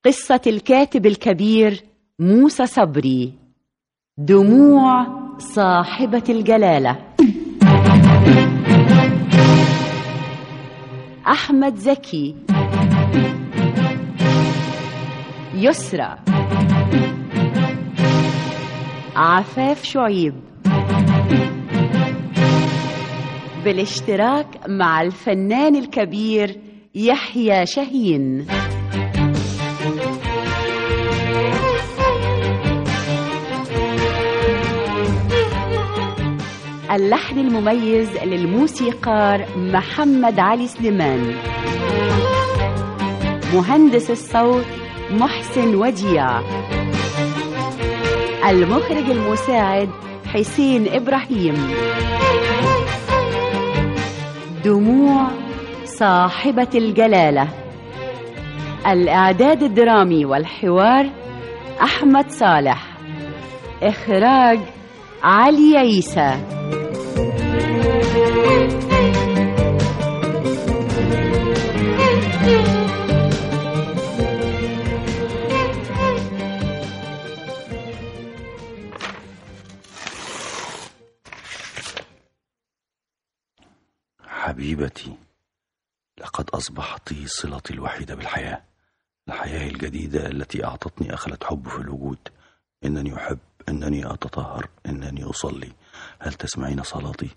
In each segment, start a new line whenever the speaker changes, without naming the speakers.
قصة الكاتب الكبير موسى صبري دموع صاحبة الجلالة أحمد زكي يسرى عفاف شعيب بالاشتراك مع الفنان الكبير يحيى شاهين اللحن المميز للموسيقار محمد علي سليمان مهندس الصوت محسن وديع المخرج المساعد حسين إبراهيم دموع صاحبة الجلالة الإعداد الدرامي والحوار أحمد صالح إخراج علي عيسى
حبيبتي لقد أصبحت صلتي الوحيدة بالحياة الحياة الجديدة التي أعطتني أخلة حب في الوجود إنني أحب إنني أتطهر إنني أصلي هل تسمعين صلاتي؟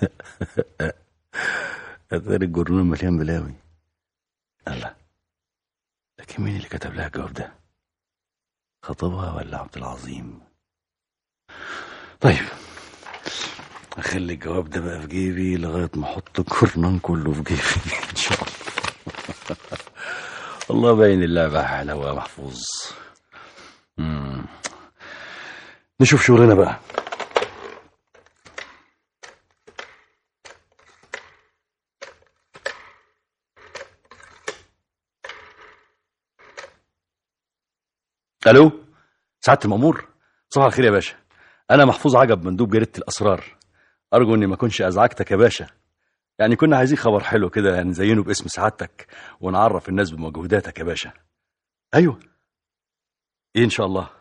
أثار الجرنون مليان بلاوي الله لكن مين اللي كتب لها الجواب ده؟ خطيبها ولا عبد العظيم؟ طيب اخلي الجواب ده بقى في جيبي لغايه ما احط الجرنان كله في جيبي ان شاء الله الله باين اللعبه حلوه يا محفوظ مم. نشوف شغلنا بقى الو سعاده المامور صباح الخير يا باشا انا محفوظ عجب مندوب جريده الاسرار ارجو اني ما اكونش ازعجتك يا باشا يعني كنا عايزين خبر حلو كده نزينه باسم سعادتك ونعرف الناس بمجهوداتك يا باشا ايوه ايه ان شاء الله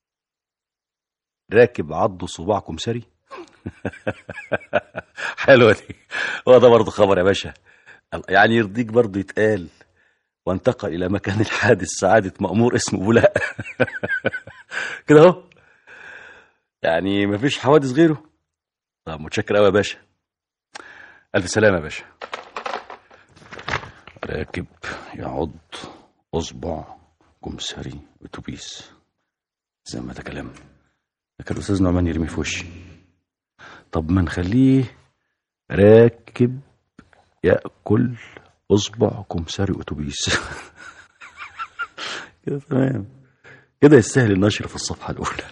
راكب عض صباعكم سري حلوه دي هو ده برضه خبر يا باشا يعني يرضيك برضه يتقال وانتقل الى مكان الحادث سعاده مامور اسمه بولاء كده اهو يعني مفيش حوادث غيره طب متشكر قوي يا باشا الف سلامه يا باشا راكب يعض اصبع كمساري اتوبيس زي ما ده كلام ده كان الاستاذ نعمان يرمي في وشي طب ما نخليه راكب ياكل اصبع كمساري اتوبيس كده تمام كده يستاهل النشر في الصفحه الاولى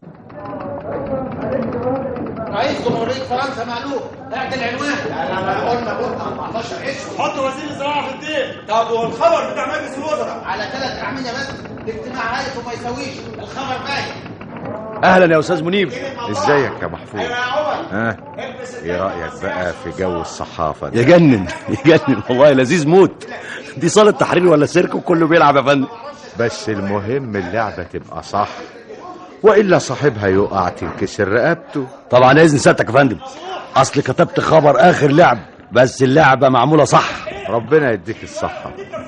رئيس جمهورية فرنسا معلوم اعدل العنوان انا قلنا قلنا 14 اسم
حط وزير الزراعه في الدين طب والخبر بتاع مجلس الوزراء
على ثلاث اعمده بس الاجتماع هايف وما يساويش الخبر باين
اهلا يا استاذ منيب
ازيك يا محفوظ
ايوه يا عمر
ها ايه رايك بقى في جو الصحافه ده
يجنن يجنن والله لذيذ موت دي صالة تحرير ولا سيرك وكله بيلعب يا فندم
بس المهم اللعبه تبقى صح والا صاحبها يقع تنكسر رقبته
طبعا اذن سيادتك يا فندم اصل كتبت خبر اخر لعب بس اللعبه معموله صح
ربنا يديك الصحه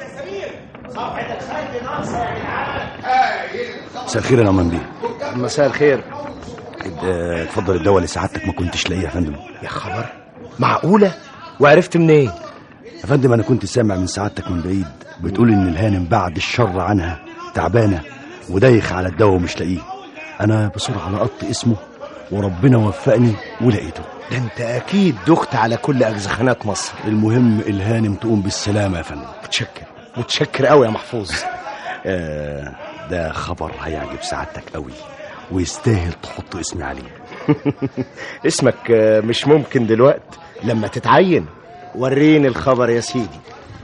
مساء الخير يا نعمان بيه
مساء الخير
اد- اتفضل الدواء اللي سعادتك ما كنتش لاقيه يا فندم
يا خبر معقولة وعرفت منين
يا فندم انا كنت سامع من سعادتك من بعيد بتقول ان الهانم بعد الشر عنها تعبانه ودايخ على الدواء ومش لاقيه انا بسرعه لقطت اسمه وربنا وفقني ولقيته
ده انت اكيد دخت على كل اجزخانات مصر
المهم الهانم تقوم بالسلامه يا فندم
متشكر متشكر قوي يا محفوظ
آه ده خبر هيعجب سعادتك قوي ويستاهل تحط اسمي عليه
اسمك آه، مش ممكن دلوقت لما تتعين وريني الخبر يا سيدي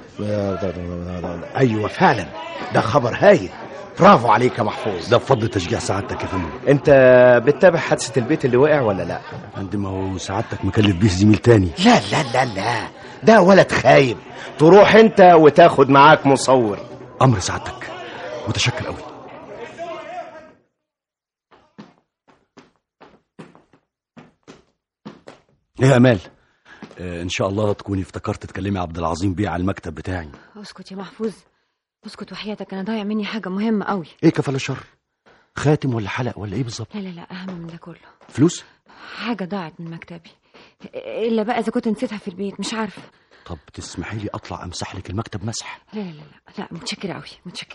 ايوه فعلا ده خبر هايل برافو عليك يا محفوظ
ده بفضل تشجيع سعادتك يا فندم
انت بتتابع حادثة البيت اللي وقع ولا لا
فندم هو سعادتك مكلف بيه زميل تاني
لا لا لا لا ده ولد خايب تروح انت وتاخد معاك مصور
امر سعادتك متشكر قوي ايه يا امال آه ان شاء الله تكوني افتكرت تكلمي عبد العظيم بيه على المكتب بتاعي
اسكت يا محفوظ اسكت وحياتك انا ضايع مني حاجه مهمه قوي
ايه كفاله الشر خاتم ولا حلق ولا ايه بالظبط
لا لا لا اهم من ده كله
فلوس
حاجه ضاعت من مكتبي الا بقى اذا كنت نسيتها في البيت مش عارفه
طب تسمحي لي اطلع امسح لك المكتب مسح
لا لا لا لا, لا متشكره قوي متشكره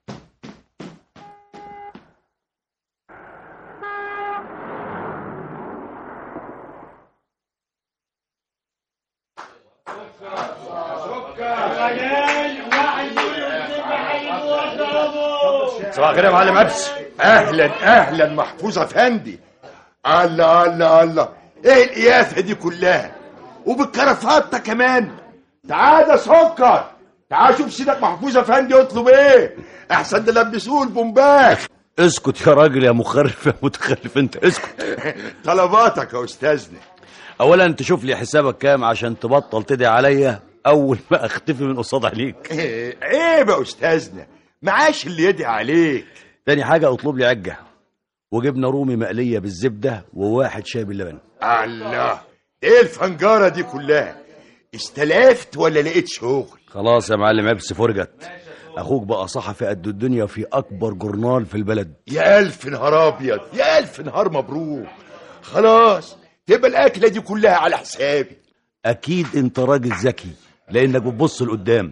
صباح الخير يا معلم عبس اهلا اهلا محفوظ افندي الله الله الله ايه القيافه دي كلها وبالكرافته كمان تعال يا سكر تعال شوف سيدك محفوظ افندي اطلب ايه احسن نلبسوه البومباك
اسكت يا راجل يا مخرف يا متخلف انت اسكت
طلباتك يا استاذنا
اولا تشوف لي حسابك كام عشان تبطل تدعي عليا اول ما اختفي من قصاد عينيك
إيه، عيب يا استاذنا معاش اللي يدعي عليك
تاني حاجه اطلب لي عجه وجبنه رومي مقليه بالزبده وواحد شاي باللبن
الله ايه الفنجاره دي كلها استلفت ولا لقيت شغل
خلاص يا معلم عبس فرجت اخوك بقى صحفي قد الدنيا في اكبر جورنال في البلد
يا الف نهار ابيض يا الف نهار مبروك خلاص تبقى الاكله دي كلها على حسابي
اكيد انت راجل ذكي لانك بتبص لقدام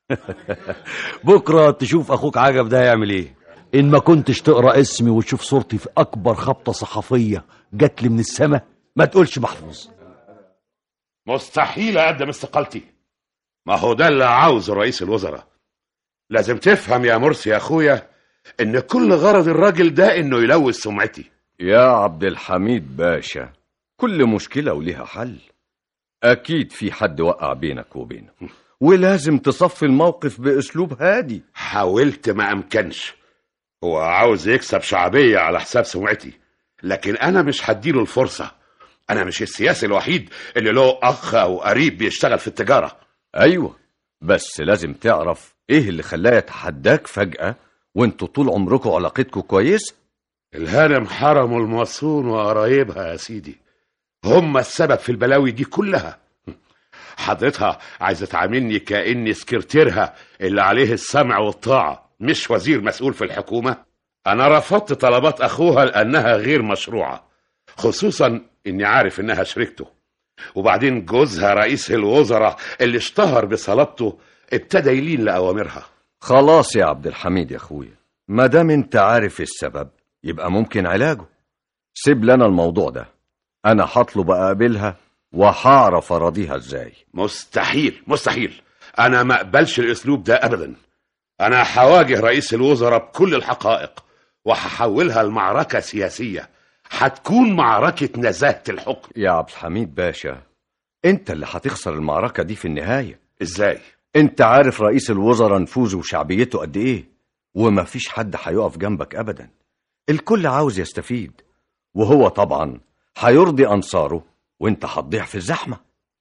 بكره تشوف اخوك عجب ده هيعمل ايه ان ما كنتش تقرا اسمي وتشوف صورتي في اكبر خبطه صحفيه جات لي من السما ما تقولش محفوظ
مستحيل اقدم استقالتي ما هو ده اللي عاوزه رئيس الوزراء لازم تفهم يا مرسي يا اخويا ان كل غرض الراجل ده انه يلوث سمعتي
يا عبد الحميد باشا كل مشكلة وليها حل أكيد في حد وقع بينك وبينه ولازم تصفي الموقف بأسلوب هادي
حاولت ما امكنش هو عاوز يكسب شعبية على حساب سمعتي لكن انا مش هديله الفرصة انا مش السياسي الوحيد اللي له اخ او قريب بيشتغل في التجارة
أيوة بس لازم تعرف إيه اللي خلاه يتحداك فجأة وانتوا طول عمركم علاقتكم كويسة
الهرم حرم المصون وقرايبها يا سيدي هم السبب في البلاوي دي كلها حضرتها عايزة تعاملني كأني سكرتيرها اللي عليه السمع والطاعة مش وزير مسؤول في الحكومة أنا رفضت طلبات أخوها لأنها غير مشروعة خصوصا إني عارف إنها شريكته وبعدين جوزها رئيس الوزراء اللي اشتهر بصلابته ابتدى يلين لأوامرها
خلاص يا عبد الحميد يا أخويا ما دام أنت عارف السبب يبقى ممكن علاجه سيب لنا الموضوع ده أنا هطلب أقابلها وهعرف أراضيها إزاي
مستحيل مستحيل أنا ما أقبلش الأسلوب ده أبدا أنا هواجه رئيس الوزراء بكل الحقائق وهحولها لمعركة سياسية هتكون معركة نزاهة الحكم
يا عبد الحميد باشا أنت اللي هتخسر المعركة دي في النهاية
إزاي؟
أنت عارف رئيس الوزراء نفوذه وشعبيته قد إيه ومفيش حد هيقف جنبك أبدا الكل عاوز يستفيد وهو طبعا هيرضي أنصاره وأنت هتضيع في الزحمة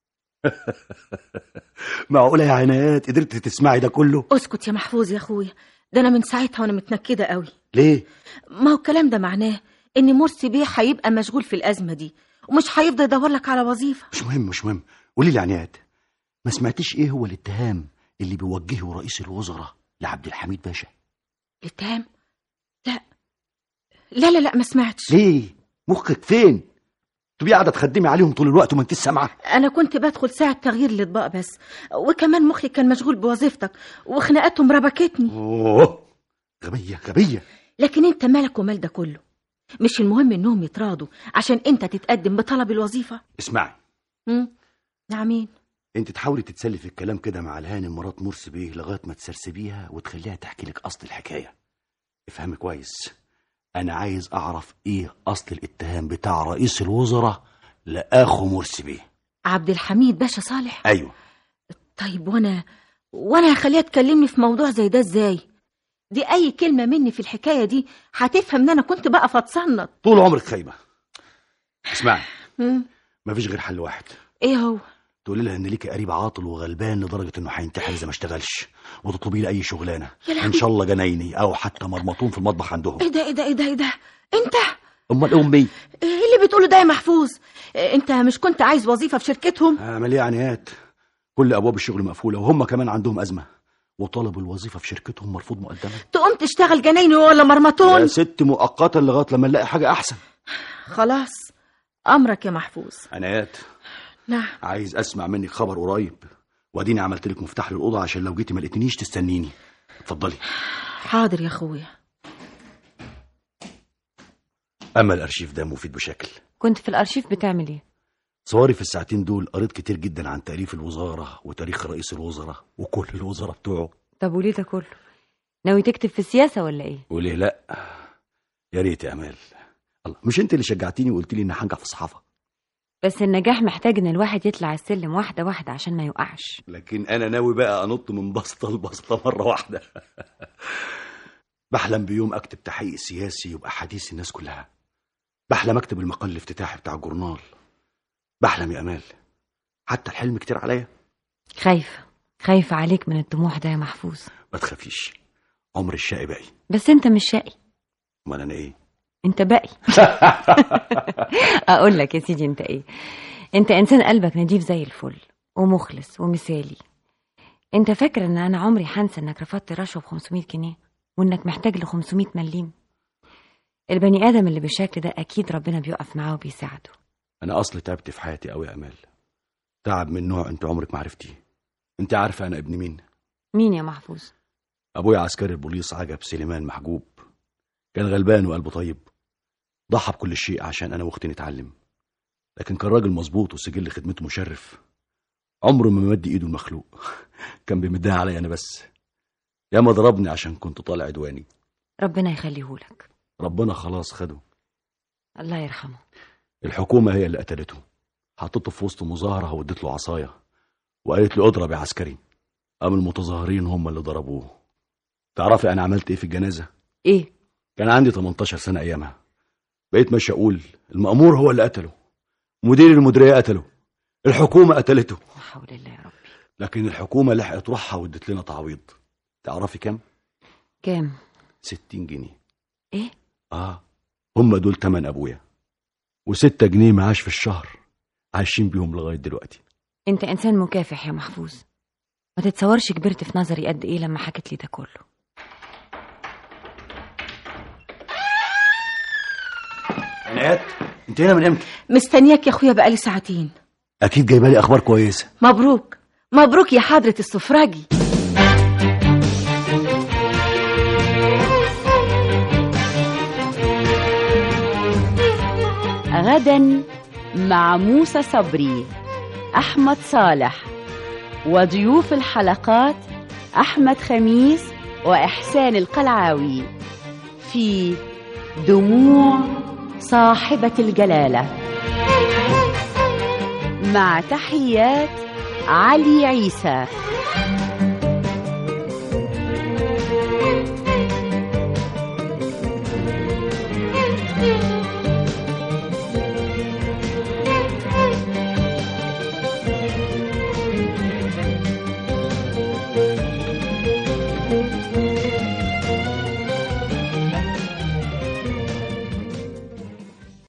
معقوله يا عنايات قدرت تسمعي ده كله
اسكت يا محفوظ يا اخويا ده انا من ساعتها وانا متنكده قوي
ليه
ما هو الكلام ده معناه ان مرسي بيه هيبقى مشغول في الازمه دي ومش هيفضل يدور لك على وظيفه
مش مهم مش مهم قولي لي يا عنايات ما سمعتيش ايه هو الاتهام اللي بيوجهه رئيس الوزراء لعبد الحميد باشا
الاتهام لا لا لا لا ما سمعتش
ليه مخك فين تبقي قاعده تخدمي عليهم طول الوقت وما انتش سامعه
انا كنت بدخل ساعه تغيير الاطباق بس وكمان مخي كان مشغول بوظيفتك وخناقاتهم ربكتني
اوه غبيه غبيه
لكن انت مالك ومال ده كله مش المهم انهم يتراضوا عشان انت تتقدم بطلب الوظيفه
اسمعي
امم نعمين
انت تحاولي تتسلي في الكلام كده مع الهانم مرات مرسي بيه لغايه ما تسرسبيها وتخليها تحكي لك اصل الحكايه افهمي كويس انا عايز اعرف ايه اصل الاتهام بتاع رئيس الوزراء لاخو مرسي بيه
عبد الحميد باشا صالح
ايوه
طيب وانا وانا هخليها تكلمني في موضوع زي ده ازاي دي اي كلمه مني في الحكايه دي هتفهم ان انا كنت بقى فتصنط
طول عمرك خايبه اسمعي
مم.
مفيش غير حل واحد
ايه هو
تقولي لها ان ليكي قريب عاطل وغلبان لدرجه انه هينتحر اذا ما اشتغلش وتطلبي لي اي شغلانه
يا لهوي.
ان شاء الله جنايني او حتى مرمطون في المطبخ عندهم
ايه ده ايه ده ايه ده ايه ده انت
امال امي
ايه اللي بتقوله ده يا محفوظ إيه انت مش كنت عايز وظيفه في شركتهم
اعمل ايه عنايات كل ابواب الشغل مقفوله وهم كمان عندهم ازمه وطلبوا الوظيفه في شركتهم مرفوض مقدما
تقوم تشتغل جنايني ولا
يا
مرمطون
ست مؤقتا لغايه لما نلاقي حاجه احسن
خلاص امرك يا محفوظ
عنايات
نعم
عايز اسمع منك خبر قريب واديني عملت لك مفتاح للاوضه عشان لو جيتي ما لقيتنيش تستنيني اتفضلي
حاضر يا اخويا
اما الارشيف ده مفيد بشكل
كنت في الارشيف بتعمل ايه
صوري في الساعتين دول قريت كتير جدا عن تأليف الوزارة وتاريخ رئيس الوزراء وكل الوزراء بتوعه
طب وليه ده كله ناوي تكتب في السياسه ولا ايه
وليه لا يا ريت يا امال الله مش انت اللي شجعتيني وقلت لي اني هنجح في الصحافه
بس النجاح محتاج ان الواحد يطلع السلم واحده واحده عشان ما يوقعش
لكن انا ناوي بقى انط من بسطه لبسطه مره واحده بحلم بيوم اكتب تحقيق سياسي يبقى حديث الناس كلها بحلم اكتب المقال الافتتاحي بتاع الجورنال بحلم يا امال حتى الحلم كتير عليا
خايفه خايفه عليك من الطموح ده يا محفوظ
ما تخافيش عمر الشقي باقي
بس انت مش شقي
امال انا ايه
انت باقي اقول لك يا سيدي انت ايه انت انسان قلبك نضيف زي الفل ومخلص ومثالي انت فاكر ان انا عمري هنسى انك رفضت رشوه ب 500 جنيه وانك محتاج ل 500 مليم البني ادم اللي بالشكل ده اكيد ربنا بيقف معاه وبيساعده
انا اصلي تعبت في حياتي قوي يا امال تعب من نوع انت عمرك ما عرفتيه انت عارفه انا ابن مين
مين يا محفوظ
ابويا عسكري البوليس عجب سليمان محجوب كان غلبان وقلبه طيب ضحى بكل شيء عشان انا واختي نتعلم لكن كان راجل مظبوط وسجل خدمته مشرف عمره ما مد ايده المخلوق كان بيمدها عليا انا بس ياما ضربني عشان كنت طالع عدواني
ربنا يخليهولك
ربنا خلاص خده
الله يرحمه
الحكومة هي اللي قتلته حطته في وسط مظاهرة وادت له عصاية وقالت له اضرب يا عسكري قام المتظاهرين هم اللي ضربوه تعرفي انا عملت ايه في الجنازة
ايه
كان عندي 18 سنة ايامها بقيت ماشي اقول المأمور هو اللي قتله مدير المديرية قتله الحكومة قتلته
لا حول الله يا رب
لكن الحكومة لحقت روحها وادت لنا تعويض تعرفي كام؟
كام
60 جنيه
ايه
اه هم دول تمن ابويا وستة جنيه معاش في الشهر عايشين بيهم لغاية دلوقتي
انت انسان مكافح يا محفوظ ما تتصورش كبرت في نظري قد ايه لما حكيت لي ده كله
عنايات انت هنا من امتى؟
مستنياك يا اخويا بقالي ساعتين
اكيد جايبه لي اخبار كويسه
مبروك مبروك يا حضرة السفراجي
غدا مع موسى صبري أحمد صالح وضيوف الحلقات أحمد خميس وإحسان القلعاوي في دموع صاحبة الجلالة مع تحيات علي عيسى
Thank you.